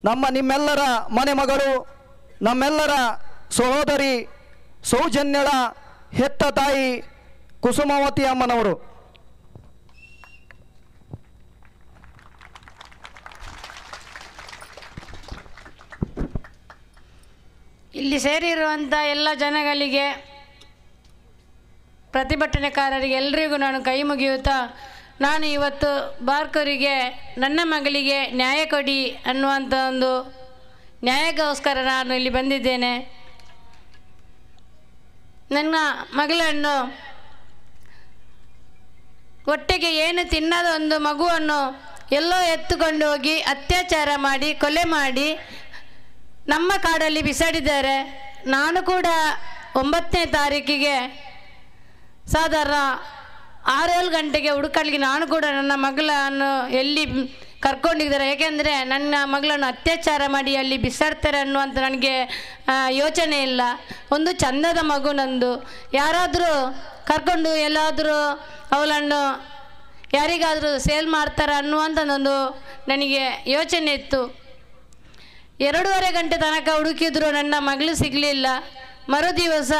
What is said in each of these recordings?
ನಮ್ಮ ನಿಮ್ಮೆಲ್ಲರ ಮನೆ ಮಗಳು ನಮ್ಮೆಲ್ಲರ ಸಹೋದರಿ ಸೌಜನ್ಯಳ ಹೆತ್ತ ತಾಯಿ ಕುಸುಮಾವತಿ ಅಮ್ಮನವರು ಇಲ್ಲಿ ಸೇರಿರುವಂಥ ಎಲ್ಲ ಜನಗಳಿಗೆ ಪ್ರತಿಭಟನೆಕಾರರಿಗೆ ಎಲ್ರಿಗೂ ನಾನು ಕೈ ಮುಗಿಯುತ್ತಾ ನಾನು ಇವತ್ತು ಬಾರ್ಕರಿಗೆ ನನ್ನ ಮಗಳಿಗೆ ನ್ಯಾಯ ಕೊಡಿ ಅನ್ನುವಂಥ ಒಂದು ನ್ಯಾಯಕ್ಕೋಸ್ಕರ ನಾನು ಇಲ್ಲಿ ಬಂದಿದ್ದೇನೆ ನನ್ನ ಮಗಳನ್ನು ಹೊಟ್ಟೆಗೆ ಏನು ತಿನ್ನದ ಒಂದು ಮಗುವನ್ನು ಎಲ್ಲೋ ಎತ್ತುಕೊಂಡು ಹೋಗಿ ಅತ್ಯಾಚಾರ ಮಾಡಿ ಕೊಲೆ ಮಾಡಿ ನಮ್ಮ ಕಾಡಲ್ಲಿ ಬಿಸಾಡಿದ್ದಾರೆ ನಾನು ಕೂಡ ಒಂಬತ್ತನೇ ತಾರೀಕಿಗೆ ಸಾಧಾರಣ ಆರೇಳು ಗಂಟೆಗೆ ಹುಡುಕಲಿಕ್ಕೆ ನಾನು ಕೂಡ ನನ್ನ ಮಗಳನ್ನು ಎಲ್ಲಿ ಕರ್ಕೊಂಡಿದ್ದಾರೆ ಏಕೆಂದರೆ ನನ್ನ ಮಗಳನ್ನು ಅತ್ಯಾಚಾರ ಮಾಡಿ ಅಲ್ಲಿ ಬಿಸಾಡ್ತಾರೆ ಅನ್ನುವಂಥ ನನಗೆ ಆ, ಯೋಚನೆ ಇಲ್ಲ ಒಂದು ಚಂದದ ಮಗು ನಂದು ಯಾರಾದರೂ ಕರ್ಕೊಂಡು ಎಲ್ಲಾದರೂ ಅವಳನ್ನು ಯಾರಿಗಾದರೂ ಸೇಲ್ ಮಾಡ್ತಾರೆ ಅನ್ನುವಂಥದ್ದೊಂದು ನನಗೆ ಯೋಚನೆ ಇತ್ತು ಎರಡೂವರೆ ಗಂಟೆ ತನಕ ಹುಡುಕಿದ್ರು ನನ್ನ ಮಗಳು ಸಿಗಲಿಲ್ಲ ಮರುದಿವಸ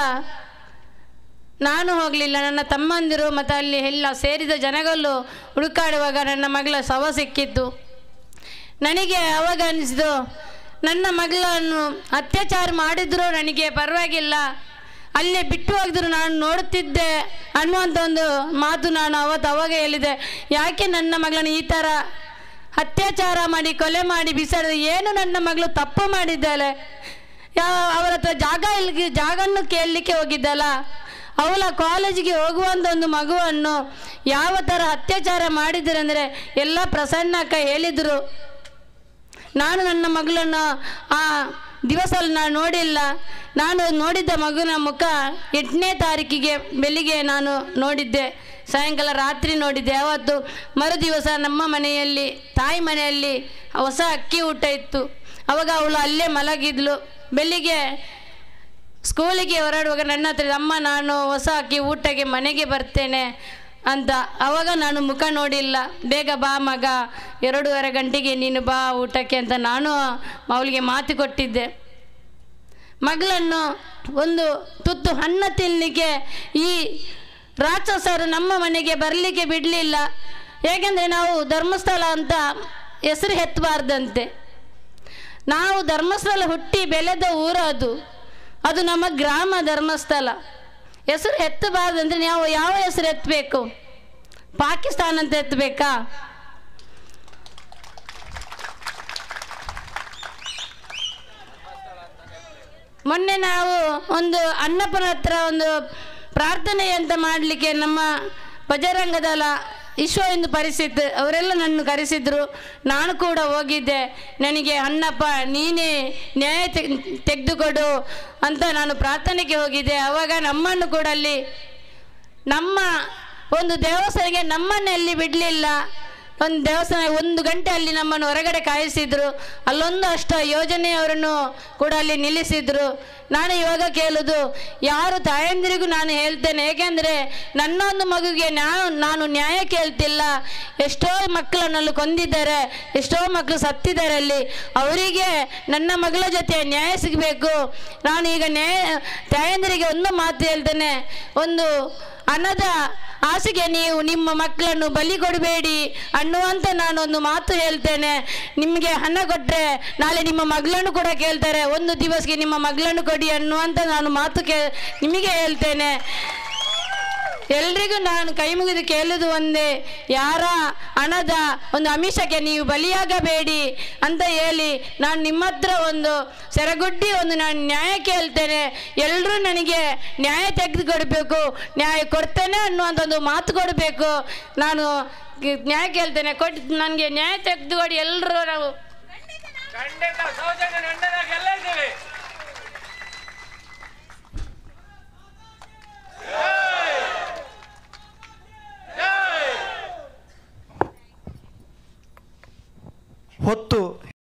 ನಾನು ಹೋಗಲಿಲ್ಲ ನನ್ನ ತಮ್ಮಂದಿರು ಮತ್ತು ಅಲ್ಲಿ ಎಲ್ಲ ಸೇರಿದ ಜನಗಳು ಹುಡುಕಾಡುವಾಗ ನನ್ನ ಮಗಳ ಶವ ಸಿಕ್ಕಿತ್ತು ನನಗೆ ಅವಾಗ ಅನಿಸಿತು ನನ್ನ ಮಗಳನ್ನು ಅತ್ಯಾಚಾರ ಮಾಡಿದ್ರು ನನಗೆ ಪರವಾಗಿಲ್ಲ ಅಲ್ಲೇ ಬಿಟ್ಟು ಹೋಗಿದ್ರು ನಾನು ನೋಡುತ್ತಿದ್ದೆ ಅನ್ನುವಂಥ ಒಂದು ಮಾತು ನಾನು ಅವತ್ತು ಅವಾಗ ಹೇಳಿದೆ ಯಾಕೆ ನನ್ನ ಮಗಳನ್ನು ಈ ಥರ ಅತ್ಯಾಚಾರ ಮಾಡಿ ಕೊಲೆ ಮಾಡಿ ಬಿಸಾಡಿದ ಏನು ನನ್ನ ಮಗಳು ತಪ್ಪು ಮಾಡಿದ್ದಾಳೆ ಯಾವ ಅವರ ಹತ್ರ ಜಾಗ ಇಲ್ಲಿ ಜಾಗನ್ನು ಕೇಳಲಿಕ್ಕೆ ಹೋಗಿದ್ದಲ್ಲ ಅವಳ ಕಾಲೇಜಿಗೆ ಹೋಗುವಂಥ ಒಂದು ಮಗುವನ್ನು ಯಾವ ಥರ ಅತ್ಯಾಚಾರ ಮಾಡಿದ್ದಾರೆ ಅಂದರೆ ಎಲ್ಲ ಪ್ರಸನ್ನ ಅಕ್ಕ ಹೇಳಿದರು ನಾನು ನನ್ನ ಮಗಳನ್ನು ಆ ದಿವಸಲ್ಲಿ ನಾನು ನೋಡಿಲ್ಲ ನಾನು ನೋಡಿದ್ದ ಮಗುವಿನ ಮುಖ ಎಂಟನೇ ತಾರೀಕಿಗೆ ಬೆಳಿಗ್ಗೆ ನಾನು ನೋಡಿದ್ದೆ ಸಾಯಂಕಾಲ ರಾತ್ರಿ ನೋಡಿದ್ದೆ ಅವತ್ತು ಮರು ದಿವಸ ನಮ್ಮ ಮನೆಯಲ್ಲಿ ತಾಯಿ ಮನೆಯಲ್ಲಿ ಹೊಸ ಅಕ್ಕಿ ಊಟ ಇತ್ತು ಅವಾಗ ಅವಳು ಅಲ್ಲೇ ಮಲಗಿದ್ಲು ಬೆಳಿಗ್ಗೆ ಸ್ಕೂಲಿಗೆ ಹೊರಡುವಾಗ ನನ್ನ ಹತ್ರ ಅಮ್ಮ ನಾನು ಹೊಸ ಅಕ್ಕಿ ಊಟಕ್ಕೆ ಮನೆಗೆ ಬರ್ತೇನೆ ಅಂತ ಅವಾಗ ನಾನು ಮುಖ ನೋಡಿಲ್ಲ ಬೇಗ ಬಾ ಮಗ ಎರಡೂವರೆ ಗಂಟೆಗೆ ನೀನು ಬಾ ಊಟಕ್ಕೆ ಅಂತ ನಾನು ಅವಳಿಗೆ ಮಾತು ಕೊಟ್ಟಿದ್ದೆ ಮಗಳನ್ನು ಒಂದು ತುತ್ತು ಹಣ್ಣ ತಿನ್ನಲಿಕ್ಕೆ ಈ ರಾಕ್ಷಸರು ನಮ್ಮ ಮನೆಗೆ ಬರಲಿಕ್ಕೆ ಬಿಡಲಿಲ್ಲ ಏಕೆಂದರೆ ನಾವು ಧರ್ಮಸ್ಥಳ ಅಂತ ಹೆಸರು ಎತ್ತಬಾರ್ದಂತೆ ನಾವು ಧರ್ಮಸ್ಥಳ ಹುಟ್ಟಿ ಬೆಳೆದ ಊರು ಅದು ಅದು ನಮ್ಮ ಗ್ರಾಮ ಧರ್ಮಸ್ಥಳ ಹೆಸರು ಎತ್ತಬಾರ್ದಂದ್ರೆ ನಾವು ಯಾವ ಹೆಸರು ಎತ್ತಬೇಕು ಪಾಕಿಸ್ತಾನ ಅಂತ ಎತ್ತಬೇಕಾ ಮೊನ್ನೆ ನಾವು ಒಂದು ಅನ್ನಪ್ಪನ ಹತ್ರ ಒಂದು ಪ್ರಾರ್ಥನೆ ಅಂತ ಮಾಡಲಿಕ್ಕೆ ನಮ್ಮ ಬಜರಂಗದಳ ವಿಶ್ವ ಎಂದು ಪರಿಸ್ಥಿತಿ ಅವರೆಲ್ಲ ನನ್ನ ಕರೆಸಿದ್ರು ನಾನು ಕೂಡ ಹೋಗಿದ್ದೆ ನನಗೆ ಅಣ್ಣಪ್ಪ ನೀನೇ ನ್ಯಾಯ ತೆಗ್- ತೆಗೆದುಕೊಡು ಅಂತ ನಾನು ಪ್ರಾರ್ಥನೆಗೆ ಹೋಗಿದ್ದೆ ಅವಾಗ ನಮ್ಮನ್ನು ಕೂಡ ಅಲ್ಲಿ ನಮ್ಮ ಒಂದು ದೇವಸ್ಥಾನಕ್ಕೆ ನಮ್ಮನ್ನು ಅಲ್ಲಿ ಬಿಡಲಿಲ್ಲ ಒಂದು ದೇವಸ್ಥಾನ ಒಂದು ಗಂಟೆ ಅಲ್ಲಿ ನಮ್ಮನ್ನು ಹೊರಗಡೆ ಕಾಯಿಸಿದ್ರು ಅಲ್ಲೊಂದು ಅಷ್ಟ ಯೋಜನೆಯವರನ್ನು ಕೂಡ ಅಲ್ಲಿ ನಿಲ್ಲಿಸಿದ್ರು ನಾನು ಇವಾಗ ಕೇಳೋದು ಯಾರು ತಾಯಂದಿರಿಗೂ ನಾನು ಹೇಳ್ತೇನೆ ಏಕೆಂದರೆ ನನ್ನ ಒಂದು ಮಗುಗೆ ನಾನು ನಾನು ನ್ಯಾಯ ಕೇಳ್ತಿಲ್ಲ ಎಷ್ಟೋ ಮಕ್ಕಳನ್ನಲ್ಲಿ ಕೊಂದಿದ್ದಾರೆ ಎಷ್ಟೋ ಮಕ್ಕಳು ಸತ್ತಿದ್ದಾರೆ ಅಲ್ಲಿ ಅವರಿಗೆ ನನ್ನ ಮಗಳ ಜೊತೆ ನ್ಯಾಯ ಸಿಗಬೇಕು ನಾನು ಈಗ ನ್ಯಾಯ ತಾಯಂದಿರಿಗೆ ಒಂದು ಮಾತು ಹೇಳ್ತೇನೆ ಒಂದು ಹಣದ ಆಸೆಗೆ ನೀವು ನಿಮ್ಮ ಮಕ್ಕಳನ್ನು ಬಲಿ ಕೊಡಬೇಡಿ ಅನ್ನುವಂತ ನಾನೊಂದು ಮಾತು ಹೇಳ್ತೇನೆ ನಿಮಗೆ ಹಣ ಕೊಟ್ಟರೆ ನಾಳೆ ನಿಮ್ಮ ಮಗಳನ್ನು ಕೂಡ ಕೇಳ್ತಾರೆ ಒಂದು ದಿವಸಕ್ಕೆ ನಿಮ್ಮ ಮಗಳನ್ನು ಕೊಡಿ ಅನ್ನುವಂತ ನಾನು ಮಾತು ಕೇ ನಿಮಗೆ ಹೇಳ್ತೇನೆ ಎಲ್ರಿಗೂ ನಾನು ಕೈ ಮುಗಿದು ಕೇಳುದು ಒಂದೇ ಯಾರ ಹಣದ ಒಂದು ಅಮಿಷಕ್ಕೆ ನೀವು ಬಲಿಯಾಗಬೇಡಿ ಅಂತ ಹೇಳಿ ನಾನು ನಿಮ್ಮ ಹತ್ರ ಒಂದು ಸೆರಗುಡ್ಡಿ ಒಂದು ನಾನು ನ್ಯಾಯ ಕೇಳ್ತೇನೆ ಎಲ್ಲರೂ ನನಗೆ ನ್ಯಾಯ ತೆಗೆದುಕೊಡ್ಬೇಕು ನ್ಯಾಯ ಕೊಡ್ತೇನೆ ಅನ್ನುವಂಥ ಒಂದು ಮಾತು ಕೊಡಬೇಕು ನಾನು ಗಿ- ನ್ಯಾಯ ಕೇಳ್ತೇನೆ ಕೊಟ್ಟು ನನಗೆ ನ್ಯಾಯ ತೆಗೆದುಕೊಡಿ ಎಲ್ಲರೂ ನಾವು ಖಂಡಿತ ಸೌಜನ್ಯ ನಂಡನಾಗ ಎಲ್ಲ ಇದ್ದೀವಿ ಹೊತ್ತು